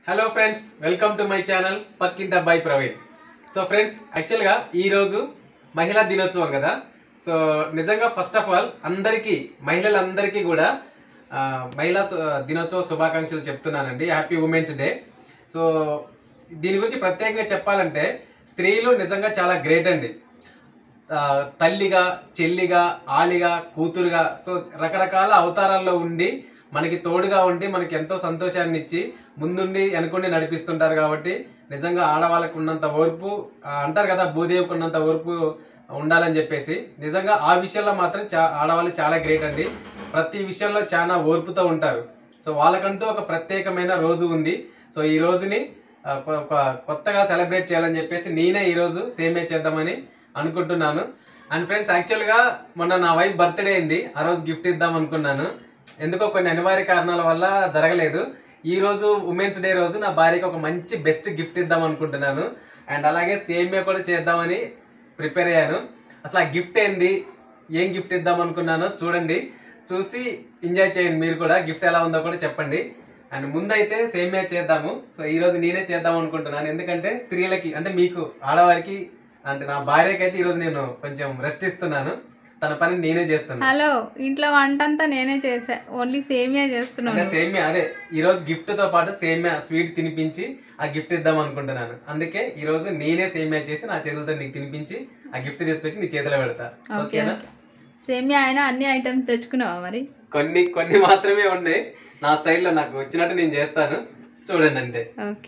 Hello friends welcome to my channel పక్కింట అబ్బాయి Praveen so friends యాక్చువల్గా ఈరోజు మహిళా దినోత్సవం కదా సో నిజంగా ఫస్ట్ ఆఫ్ ఆల్ అందరికీ మహిళలందరికీ కూడా ఆ, మహిళా సు- దినోత్సవ శుభాకాంక్షలు చెప్తున్నానండి హ్యాపీ ఉమెన్స్ డే సో దీని గురించి ప్రత్యేకంగా చెప్పాలంటే స్త్రీలు నిజంగా చాలా గ్రేట్ అండి ఆ, తల్లిగా చెల్లిగా ఆలిగా కూతురుగా సో రకరకాల అవతారాల్లో ఉండి మనకి తోడుగా ఉండి మనకి ఎంతో సంతోషాన్ని ఇచ్చి ముందుండి వెనకుండి నడిపిస్తుంటారు కాబట్టి నిజంగా ఆడవాళ్ళకు ఉన్నంత ఓర్పు ఆ, అంటారు కదా భూదేవికి ఉన్నంత ఓర్పు ఉండాలని చెప్పేసి నిజంగా ఆ విషయంలో మాత్రం చా ఆడవాళ్ళు చాలా గ్రేట్ అండి ప్రతి విషయంలో చాలా ఓర్పుతో ఉంటారు సో వాళ్ళకంటూ ఒక ప్రత్యేకమైన రోజు ఉంది సో ఈ రోజుని ఆ, కొ- కొ- కొత్తగా సెలబ్రేట్ చేయాలని చెప్పేసి నేనే ఈరోజు సేమే చేద్దామని అనుకుంటున్నాను అండ్ ఫ్రెండ్స్ యాక్చువల్గా మొన్న నా వైఫ్ బర్త్డే అయింది ఆ రోజు గిఫ్ట్ ఇద్దాం అనుకున్నాను ఎందుకో కొన్ని అనివార్య కారణాల వల్ల జరగలేదు ఈ రోజు ఉమెన్స్ డే రోజు నా భార్యకి ఒక మంచి బెస్ట్ గిఫ్ట్ ఇద్దాం అనుకుంటున్నాను అండ్ అలాగే సేమియా కూడా చేద్దామని ప్రిపేర్ అయ్యాను అసలు ఆ గిఫ్ట్ ఏంది ఏం గిఫ్ట్ ఇద్దాం అనుకున్నానో చూడండి చూసి ఎంజాయ్ చేయండి మీరు కూడా గిఫ్ట్ ఎలా ఉందో కూడా చెప్పండి అండ్ ముందైతే సేమియా చేద్దాము సో ఈ రోజు నేనే చేద్దాం అనుకుంటున్నాను ఎందుకంటే స్త్రీలకి అంటే మీకు ఆడవారికి అంటే నా భార్యకి అయితే ఈరోజు నేను కొంచెం రెస్ట్ ఇస్తున్నాను తన పని నేనే చేస్తున్నాను హలో ఇంట్లో వంట అంతా నేనే చేసా ఓన్లీ సేమియా అంటే చేస్తున్నాను సేమియా అదే ఈ రోజు గిఫ్ట్ తో పాటు సేమియా స్వీట్ తినిపించి ఆ గిఫ్ట్ ఇద్దాం అనుకుంటున్నాను అందుకే ఈ రోజు నేనే సేమియా చేసి నా చేతులతో నీకు తినిపించి ఆ గిఫ్ట్ తీసుకొచ్చి నీ చేతిలో పెడతా ఓకే ఓకేనా సేమియా అయినా అన్ని ఐటమ్స్ తెచ్చుకున్నావా మరి కొన్ని కొన్ని మాత్రమే ఉన్నాయి నా స్టైల్లో నాకు వచ్చినట్టు నేను చేస్తాను చూడండి అంతే ఓకే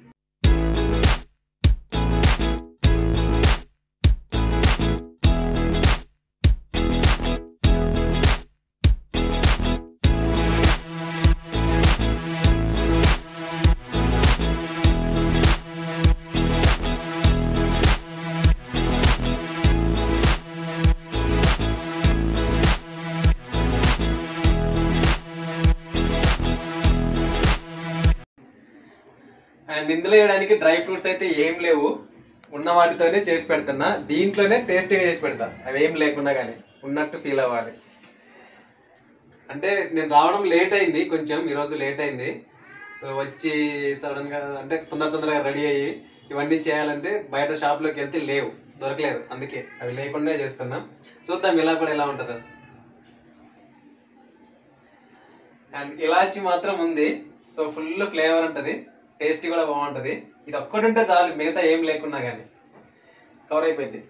అండ్ ఇందులో వేయడానికి డ్రై ఫ్రూట్స్ అయితే ఏం లేవు ఉన్న వాటితోనే చేసి పెడుతున్నా దీంట్లోనే టేస్టీగా చేసి పెడతా అవి ఏం లేకుండా కానీ ఉన్నట్టు ఫీల్ అవ్వాలి అంటే నేను రావడం లేట్ అయింది కొంచెం ఈరోజు లేట్ అయింది సో వచ్చి సడన్ గా అంటే తొందర తొందరగా రెడీ అయ్యి ఇవన్నీ చేయాలంటే బయట షాప్లోకి వెళ్తే లేవు దొరకలేదు అందుకే అవి లేకుండా చేస్తున్నా చూద్దాం ఇలా కూడా ఎలా ఉంటుందో అండ్ ఇలాచి మాత్రం ఉంది సో ఫుల్ ఫ్లేవర్ ఉంటుంది టేస్ట్ కూడా బాగుంటుంది ఇది ఒక్కటి ఉంటే చాలు మిగతా ఏం లేకున్నా కానీ కవర్ అయిపోయింది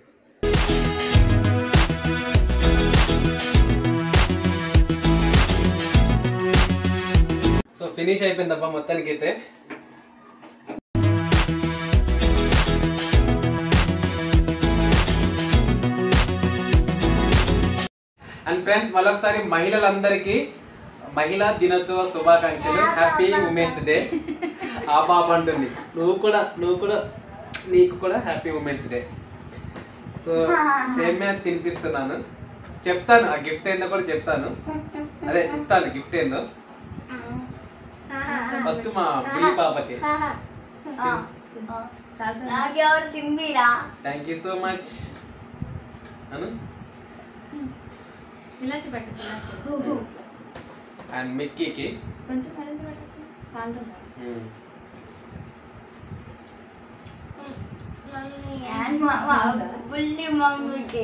సో ఫినిష్ అయిపోయింది అబ్బా మొత్తానికి అయితే అండ్ ఫ్రెండ్స్ మరొకసారి మహిళలందరికీ మహిళా దినోత్సవ శుభాకాంక్షలు హ్యాపీ ఉమెన్స్ డే ఆ పాప అంటుంది నువ్వు కూడా నువ్వు కూడా నీకు కూడా హ్యాపీ ఉమెన్స్ డే సో సేమ్యా తినిపిస్తున్నాను చెప్తాను ఆ గిఫ్ట్ ఏందో కూడా చెప్తాను అదే ఇస్తాను గిఫ్ట్ ఏందో ఫస్ట్ మా బుల్లి పాపకి నాకెవరు తింబిరా thank you so much Anu ఇలాచి పెట్టు అండ్ మిక్కీకి కొంచెం కరెంట్ పెట్టచ్చు సాయంత్రం బుల్లి మమ్మీకి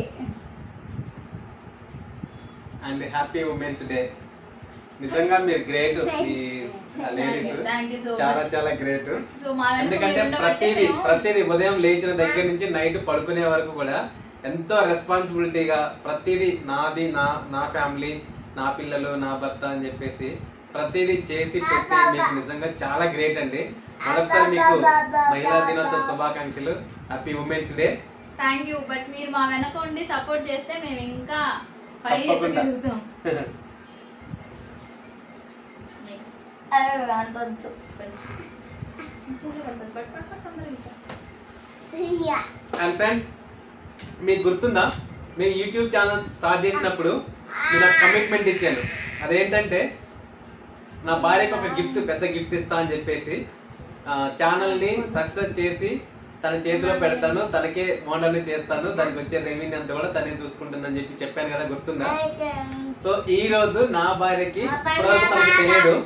అండ్ హ్యాపీ ఉమెన్స్ డే నిజంగా మీరు గ్రేట్ ఈ లేడీస్ థ్యాంక్ యూ సో చాలా మచ్ చాలా గ్రేట్ సో మా వెనక ఎందుకంటే మీరు ఉండబట్టే ప్రతిదీ మేము- ప్రతిదీ ఉదయం లేచిన దగ్గర నుంచి నైట్ పడుకునే వరకు కూడా ఎంతో రెస్పాన్సిబిలిటీగా ప్రతిదీ నాది నా నా ఫ్యామిలీ నా పిల్లలు నా భర్త అని చెప్పేసి ప్రతిదీ చేసి పెట్టి మీకు నిజంగా చాలా గ్రేట్ అండి మరొకసారి మీకు మహిళా దినోత్సవ శుభాకాంక్షలు happy women's day thank you but మీరు మా వెనక ఉండి సపోర్ట్ చేస్తే మేము ఇంకా పై తప్పకుండా. ఎదుగుతాం అంత వద్దు. అండ్ ఫ్రెండ్స్ మీకు గుర్తుందా మేము యూట్యూబ్ ఛానల్ స్టార్ట్ చేసినప్పుడు నేను కమిట్మెంట్ ఇచ్చాను అదేంటంటే నా భార్యకి ఒక గిఫ్ట్ పెద్ద గిఫ్ట్ ఇస్తా అని చెప్పేసి ఛానల్ని సక్సెస్ చేసి తన చేతిలో పెడతాను తనకే మోడల్ని చేస్తాను దానికి వచ్చే రెవెన్యూ అంతా కూడా తనే చూసుకుంటుందని చెప్పి చెప్పాను కదా గుర్తుందా సో ఈ రోజు నా భార్యకి ఇప్పటివరకు తనకి తెలియదు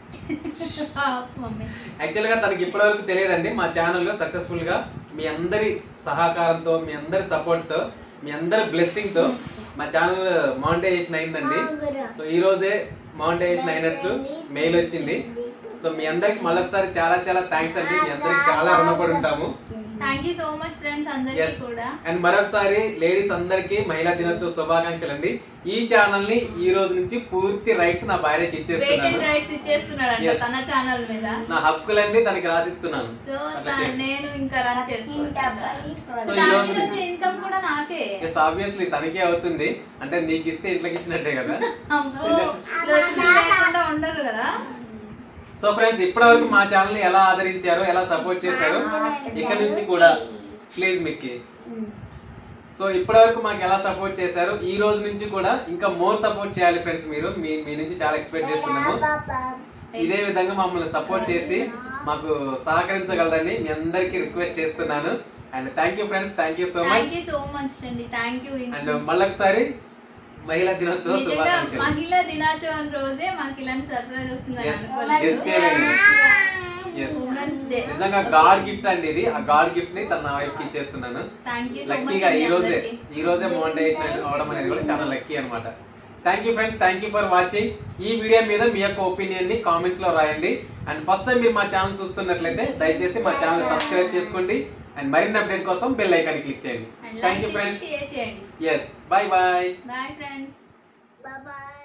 మమ్మీ యాక్చువల్గా తనకి ఇప్పటివరకు తెలియదండి మా ఛానల్లో సక్సెస్ఫుల్గా మీ అందరి సహకారంతో మీ అందరి సపోర్ట్తో మీ అందరి బ్లెస్సింగ్తో మా ఛానల్ మానిటైజేషన్ అయిందండి సో ఈ రోజే మానిటైజేషన్ అయినట్టు మెయిల్ వచ్చింది సో మీ అందరికి మళ్ళొకసారి చాలా చాలా థ్యాంక్స్ అండి మీ అందరికి చాలా రుణపడి ఉంటాము thank you so much friends అందరికీ Yes. కూడా అండ్ మరొకసారి లేడీస్ అందరికి మహిళా దినోత్సవ శుభాకాంక్షలు అండి ఈ ఛానల్ ని ఈ రోజు నుంచి పూర్తి రైట్స్ నా భార్యకి వెయిట్ ఇచ్చేస్తున్నాను అండ్ రైట్స్ ఇచ్చేస్తున్నాడు Yes. తన ఛానల్ మీద నా హక్కులన్నీ తనకి రాసిస్తున్నాను సో అట్లా చేయి. నేను ఇంకా రన్ చేసుకోవచ్చు సో ఈ దాని రోజు నుంచి వచ్చే ఇన్కమ్ కూడా నాకే ఎస్ ఆబ్వియస్లీ తనకే అవుతుంది అంటే నీకు ఇస్తే ఇంట్లోకి ఇచ్చినట్టే కదా అబ్బో, లొసుగు లేకుండా ఉండరు కదా సో ఫ్రెండ్స్ ఇప్పటివరకు మా ఛానల్ ని ఎలా ఆదరించారో ఎలా సపోర్ట్ చేశారో ఇక నుంచి కూడా ప్లీజ్ మిక్కి సో ఇప్పటివరకు మాకు ఎలా సపోర్ట్ చేశారో ఈ రోజు నుంచి కూడా ఇంకా మోర్ సపోర్ట్ చేయాలి ఫ్రెండ్స్ మీరు మీ మీ నుంచి చాలా ఎక్స్పెక్ట్ చేస్తున్నాము ఇదే విధంగా మమ్మల్ని సపోర్ట్ చేసి మాకు సహకరించగలరని మీ అందరికీ రిక్వెస్ట్ చేస్తున్నాను and thank you friends thank you so much thank you so much అండి థ్యాంక్ యూ అండ్ మళ్ళొకసారి మహిళా దినోత్సవ నిజంగా శుభాకాంక్షలు మహిళా దినోత్సవం రోజే మాకు ఇలాంటి సర్ప్రైజ్ వస్తుందని Yes. Yes, చేయలేదు. Yes. ఉమెన్స్ డే నిజంగా గాడ్ గిఫ్ట్ అండి ఇది ఆ గాడ్ గిఫ్ట్ ని తన వైఫ్ కి ఇచ్చేస్తున్నాను థ్యాంక్ యూ సో మచ్ లక్కీగా ఈ రోజే ఈ రోజే మోనిటైజేషన్ అవడం అనేది కూడా చాలా లక్కీ అన్నమాట thank you friends thank you for watching ఈ వీడియో మీద మీ యొక్క ఒపీనియన్ ని కామెంట్స్ లో రాయండి అండ్ ఫస్ట్ టైం మీరు మా ఛానల్ చూస్తున్నట్లయితే దయచేసి మా ఛానల్ సబ్స్క్రైబ్ చేసుకోండి అండ్ మరిన్ని అప్డేట్ కోసం బెల్ ఐకాన్ క్లిక్ చేయండి థ్యాంక్ యూ ఫ్రెండ్స్ షేర్ చేయండి yes bye bye bye friends Bye bye.